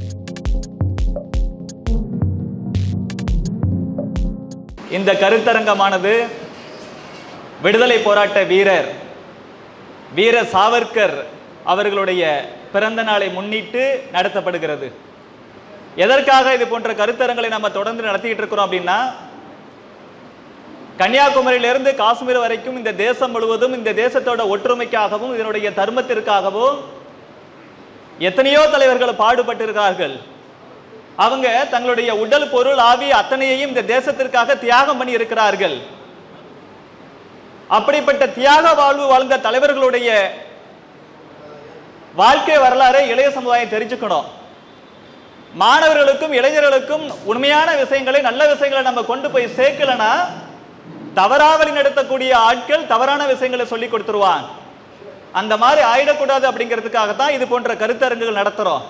இந்த கருத்தரங்கமானது விடுதலை போராட்ட வீரர் வீர சாவர்கர் அவர்களுடைய பிறந்த நாளை முன்னிட்டு நடத்தப்படுகிறது எதற்காக இது போன்ற கருத்தரங்களை நம்ம தொடர்ந்து நடத்திட்டு இருக்கிறோம் அப்படின்னா கன்னியாகுமரியிலிருந்து காஷ்மீர் வரைக்கும் இந்த தேசம் முழுவதும் இந்த தேசத்தோட ஒற்றுமைக்காகவும் இதனுடைய தர்மத்திற்காகவும் எத்தனையோ தலைவர்கள் பாடுபட்டிருக்கிறார்கள் அவங்க தங்களுடைய உடல் பொருள் ஆவி அத்தனையையும் இந்த தேசத்திற்காக தியாகம் பண்ணி இருக்கிறார்கள் அப்படிப்பட்ட தியாக வாழ்வு வாழ்ந்த தலைவர்களுடைய வாழ்க்கை வரலாறை இளைய சமுதாயம் தெரிஞ்சுக்கணும் மாணவர்களுக்கும் இளைஞர்களுக்கும் உண்மையான விஷயங்களை நல்ல விஷயங்களை நம்ம கொண்டு போய் சேர்க்கலனா தவறா வழி நடத்தக்கூடிய ஆட்கள் தவறான விஷயங்களை சொல்லி கொடுத்துருவாங்க அந்த மாதிரி ஆயிடக்கூடாது அப்படிங்கிறதுக்காக தான் இது போன்ற கருத்தரங்குகள் நடத்துறோம்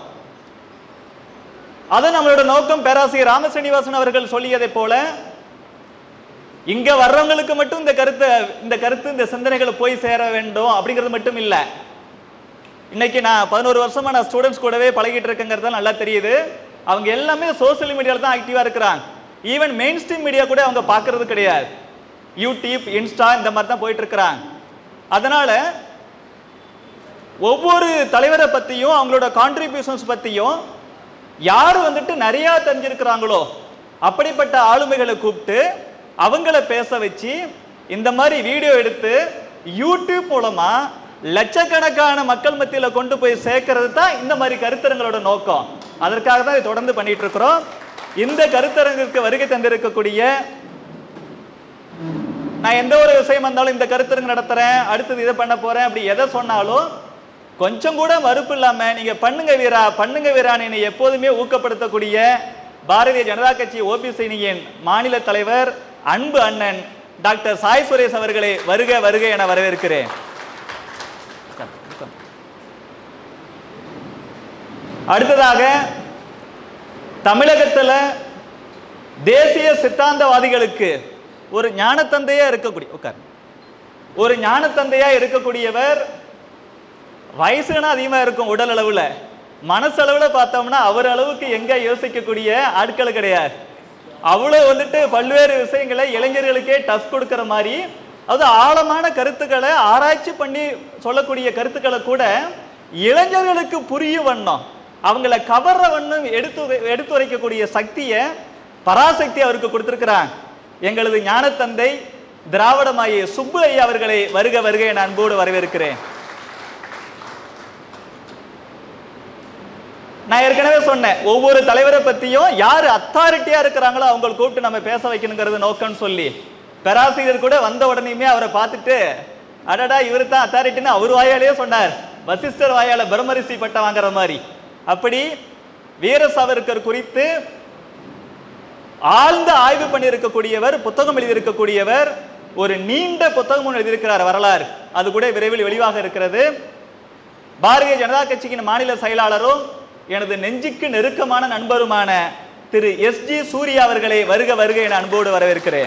அது நம்மளோட நோக்கம் பேராசிரியர் ராமசீனிவாசன் அவர்கள் சொல்லியதை போல இங்க வர்றவங்களுக்கு மட்டும் இந்த கருத்து இந்த கருத்து இந்த சிந்தனைகள் போய் சேர வேண்டும் அப்படிங்கிறது மட்டும் இல்லை இன்னைக்கு நான் பதினோரு வருஷமா நான் ஸ்டூடெண்ட்ஸ் கூடவே பழகிட்டு இருக்கேங்கிறது நல்லா தெரியுது அவங்க எல்லாமே சோஷியல் மீடியாவில் தான் ஆக்டிவா இருக்கிறாங்க ஈவன் மெயின் ஸ்ட்ரீம் மீடியா கூட அவங்க பார்க்கறது கிடையாது யூடியூப் இன்ஸ்டா இந்த மாதிரி தான் போயிட்டு இருக்கிறாங்க அதனால ஒவ்வொரு தலைவரை பத்தியும் அவங்களோட கான்ட்ரிபியூஷன்ஸ் பத்தியும் யார் வந்துட்டு நிறைய தெரிஞ்சிருக்கிறாங்களோ அப்படிப்பட்ட ஆளுமைகளை கூப்பிட்டு அவங்கள பேச வச்சு இந்த மாதிரி வீடியோ எடுத்து யூடியூப் மூலமா லட்சக்கணக்கான மக்கள் மத்தியில கொண்டு போய் சேர்க்கறது தான் இந்த மாதிரி கருத்தரங்களோட நோக்கம் அதற்காக தான் இதை தொடர்ந்து பண்ணிட்டு இருக்கிறோம் இந்த கருத்தரங்குக்கு வருகை தந்திருக்கக்கூடிய நான் எந்த ஒரு விஷயம் வந்தாலும் இந்த கருத்தரங்கு நடத்துறேன் அடுத்தது இதை பண்ண போறேன் அப்படி எதை சொன்னாலும் கொஞ்சம் கூட மறுப்பு இல்லாம நீங்க பண்ணுங்க வீரா பண்ணுங்க வீரான்னு என்னை எப்போதுமே ஊக்கப்படுத்தக்கூடிய பாரதிய ஜனதா கட்சி ஓபிசி அணியின் மாநில தலைவர் அன்பு அண்ணன் டாக்டர் சாய் சுரேஷ் அவர்களை வருக வருக என வரவேற்கிறேன் அடுத்ததாக தமிழகத்துல தேசிய சித்தாந்தவாதிகளுக்கு ஒரு ஞானத்தந்தையா இருக்கக்கூடிய உட்கார் ஒரு ஞானத்தந்தையா இருக்கக்கூடியவர் வயசுனா அதிகமா இருக்கும் உடல் அளவுல மனசளவுல பார்த்தோம்னா அவர் அளவுக்கு எங்க யோசிக்கக்கூடிய ஆட்கள் கிடையாது அவ்வளவு வந்துட்டு பல்வேறு விஷயங்களை இளைஞர்களுக்கே டஃப் கொடுக்கிற மாதிரி அது ஆழமான கருத்துக்களை ஆராய்ச்சி பண்ணி சொல்லக்கூடிய கருத்துக்களை கூட இளைஞர்களுக்கு புரியும் வண்ணம் அவங்கள கவர்ற வண்ணம் எடுத்து எடுத்துரைக்கக்கூடிய சக்தியை பராசக்தி அவருக்கு கொடுத்திருக்கிறாங்க எங்களது ஞானத்தந்தை திராவிடமாயி சுப்பு ஐயா அவர்களை வருக வருக என அன்போடு வரவேற்கிறேன் நான் ஏற்கனவே சொன்னேன் ஒவ்வொரு தலைவரை பத்தியும் யார் அத்தாரிட்டியா இருக்கிறாங்களோ அவங்களை கூப்பிட்டு நம்ம பேச வைக்கணுங்கிறது நோக்கம்னு சொல்லி பேராசிரியர் கூட வந்த உடனேயுமே அவரை பார்த்துட்டு அடடா இவர் தான் அத்தாரிட்டின்னு அவர் வாயாலேயே சொன்னார் வசிஷ்டர் வாயால பிரம்மரிசி பட்டம் வாங்குற மாதிரி அப்படி வீர சாவர்கர் குறித்து ஆழ்ந்த ஆய்வு பண்ணியிருக்கக்கூடியவர் புத்தகம் எழுதியிருக்கக்கூடியவர் ஒரு நீண்ட புத்தகம் ஒன்று எழுதியிருக்கிறார் வரலாறு அது கூட விரைவில் வெளிவாக இருக்கிறது பாரதிய ஜனதா கட்சியின் மாநில செயலாளரும் எனது நெஞ்சுக்கு நெருக்கமான நண்பருமான திரு எஸ் ஜி சூர்யா அவர்களை வருக வருக என அன்போடு வரவேற்கிறேன்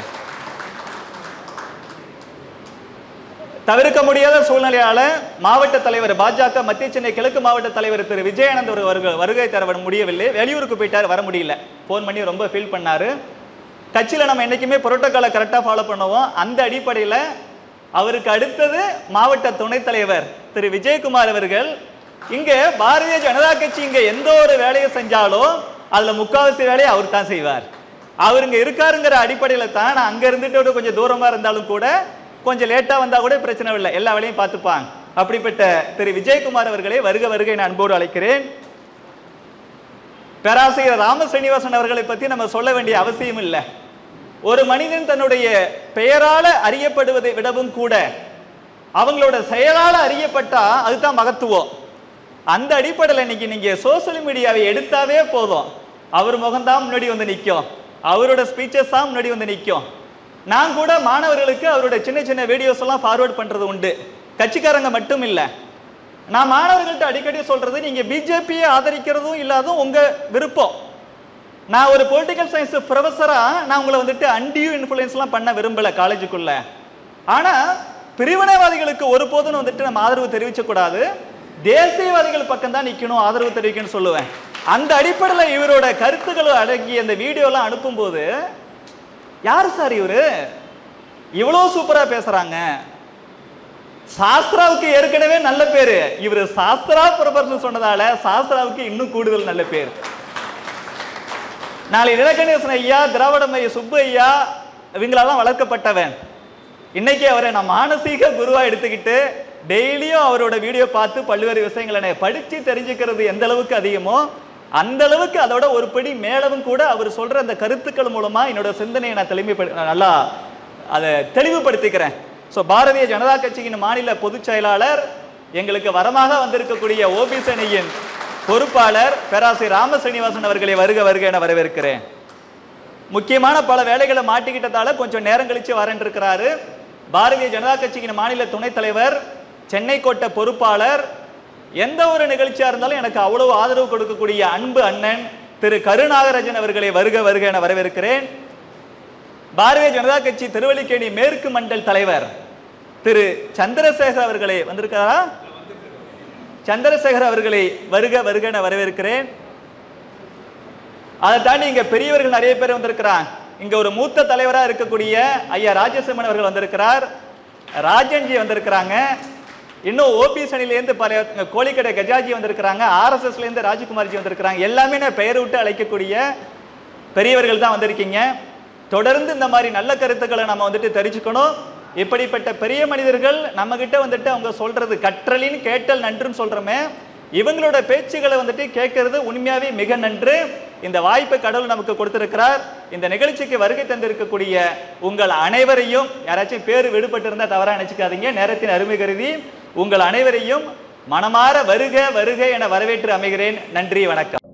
தவிர்க்க முடியாத சூழ்நிலையால மாவட்ட தலைவர் பாஜக மத்திய சென்னை கிழக்கு மாவட்ட தலைவர் திரு விஜயானந்த் அவர் வருகை வருகை தர வர முடியவில்லை வெளியூருக்கு போயிட்டார் வர முடியல ஃபோன் பண்ணி ரொம்ப ஃபீல் பண்ணாரு கட்சியில் நம்ம என்னைக்குமே புரோட்டோக்காலை கரெக்டாக ஃபாலோ பண்ணுவோம் அந்த அடிப்படையில் அவருக்கு அடுத்தது மாவட்ட துணைத் தலைவர் திரு விஜயகுமார் அவர்கள் இங்க பாரதிய ஜனதா கட்சி இங்க எந்த ஒரு வேலையை செஞ்சாலும் அதுல முக்காவாசி வேலையை அவர் தான் செய்வார் அவர் இங்க இருக்காருங்கிற அடிப்படையில தான் நான் அங்க இருந்துட்டு கொஞ்சம் தூரமா இருந்தாலும் கூட கொஞ்சம் லேட்டா வந்தா கூட பிரச்சனை இல்லை எல்லா வேலையும் பார்த்துப்பாங்க அப்படிப்பட்ட திரு விஜயகுமார் அவர்களை வருக வருகை நான் அன்போடு அழைக்கிறேன் பேராசிரியர் ராம ஸ்ரீனிவாசன் அவர்களை பத்தி நம்ம சொல்ல வேண்டிய அவசியம் இல்லை ஒரு மனிதன் தன்னுடைய பெயரால அறியப்படுவதை விடவும் கூட அவங்களோட செயலால அறியப்பட்டா அதுதான் மகத்துவம் அந்த அடிப்படையில் இன்னைக்கு நீங்க சோசியல் மீடியாவை எடுத்தாவே போதும் அவர் முகம்தான் முன்னாடி வந்து நிற்கும் அவரோட ஸ்பீச்சஸ் தான் முன்னாடி வந்து நிற்கும் நான் கூட மாணவர்களுக்கு அவரோட சின்ன சின்ன வீடியோஸ் எல்லாம் ஃபார்வர்ட் பண்றது உண்டு கட்சிக்காரங்க மட்டும் இல்லை நான் மாணவர்கள்ட்ட அடிக்கடி சொல்றது நீங்க பிஜேபியை ஆதரிக்கிறதும் இல்லாதும் உங்க விருப்பம் நான் ஒரு பொலிட்டிக்கல் சயின்ஸ் ப்ரொஃபஸரா நான் உங்களை வந்துட்டு அன்டியூ இன்ஃப்ளூயன்ஸ்லாம் பண்ண விரும்பல காலேஜுக்குள்ள ஆனா பிரிவினைவாதிகளுக்கு ஒருபோதும் வந்துட்டு நம்ம ஆதரவு தெரிவிக்க கூடாது தேசியவாதிகள் பக்கம் தான் நிக்கணும் ஆதரவு தெரிவிக்கணும்னு சொல்லுவேன் அந்த அடிப்படையில் இவரோட கருத்துக்கள் அடங்கிய அந்த வீடியோலாம் அனுப்பும்போது யார் சார் இவரு இவ்வளோ சூப்பரா பேசுறாங்க சாஸ்திராவுக்கு ஏற்கனவே நல்ல பேரு இவர் சாஸ்திரா ப்ரொஃபசர் சொன்னதால சாஸ்திராவுக்கு இன்னும் கூடுதல் நல்ல பேர் நாளை நிலகணேசன் ஐயா திராவிட மைய சுப்பு ஐயா இவங்களாலாம் வளர்க்கப்பட்டவன் இன்னைக்கு அவரை நான் மானசீக குருவா எடுத்துக்கிட்டு டெய்லியும் அவரோட வீடியோ பார்த்து பல்வேறு விஷயங்களை நான் படிச்சு தெரிஞ்சுக்கிறது எந்த அளவுக்கு அதிகமோ அந்த அளவுக்கு அதோட ஒரு படி மேலவும் கூட அவர் சொல்ற அந்த கருத்துக்கள் மூலமா என்னோட சிந்தனையை நான் தெளிமை நல்லா அதை தெளிவுபடுத்திக்கிறேன் ஸோ பாரதிய ஜனதா கட்சியின் மாநில பொதுச் செயலாளர் எங்களுக்கு வரமாக வந்திருக்கக்கூடிய ஓபிஎஸ் அணியின் பொறுப்பாளர் பேராசிரியர் ராம சீனிவாசன் அவர்களை வருக வருக என வரவேற்கிறேன் முக்கியமான பல வேலைகளை மாட்டிக்கிட்டதால கொஞ்சம் நேரம் கழிச்சு வரேன் இருக்கிறாரு பாரதிய ஜனதா கட்சியின் மாநில துணைத் தலைவர் சென்னை கோட்ட பொறுப்பாளர் எந்த ஒரு நிகழ்ச்சியா இருந்தாலும் எனக்கு அவ்வளவு ஆதரவு கொடுக்கக்கூடிய அன்பு அண்ணன் திரு கருநாகராஜன் அவர்களை வருக வருக என வரவேற்கிறேன் பாரதிய ஜனதா கட்சி திருவல்லிக்கேணி மேற்கு மண்டல் தலைவர் திரு சந்திரசேகர் அவர்களை வந்திருக்காரா சந்திரசேகர் அவர்களை வருக வருக என வரவேற்கிறேன் அதை தாண்டி இங்க பெரியவர்கள் நிறைய பேர் வந்திருக்கிறாங்க இங்க ஒரு மூத்த தலைவரா இருக்கக்கூடிய ஐயா ராஜசிம்மன் அவர்கள் வந்திருக்கிறார் ராஜன்ஜி வந்திருக்கிறாங்க இன்னும் ஓபிஎஸ் அணிலேருந்து பல கோழிக்கடை கஜாஜி வந்திருக்கிறாங்க ஆர்எஸ்எஸ்ல இருந்து ராஜ்குமார்ஜி வந்திருக்கிறாங்க எல்லாமே நான் பெயர் விட்டு அழைக்கக்கூடிய பெரியவர்கள் தான் வந்திருக்கீங்க தொடர்ந்து இந்த மாதிரி நல்ல கருத்துக்களை நம்ம வந்துட்டு தெரிஞ்சுக்கணும் இப்படிப்பட்ட பெரிய மனிதர்கள் நம்ம கிட்ட வந்துட்டு அவங்க சொல்றது கற்றலின் கேட்டல் நன்றுன்னு சொல்றோமே இவங்களோட பேச்சுகளை வந்துட்டு கேட்கறது உண்மையாவே மிக நன்று இந்த வாய்ப்பை கடவுள் நமக்கு கொடுத்திருக்கிறார் இந்த நிகழ்ச்சிக்கு வருகை தந்திருக்கக்கூடிய உங்கள் அனைவரையும் யாராச்சும் பேர் விடுபட்டு இருந்தா தவறா நினைச்சுக்காதீங்க நேரத்தின் அருமை கருதி உங்கள் அனைவரையும் மனமாற வருக வருக என வரவேற்று அமைகிறேன் நன்றி வணக்கம்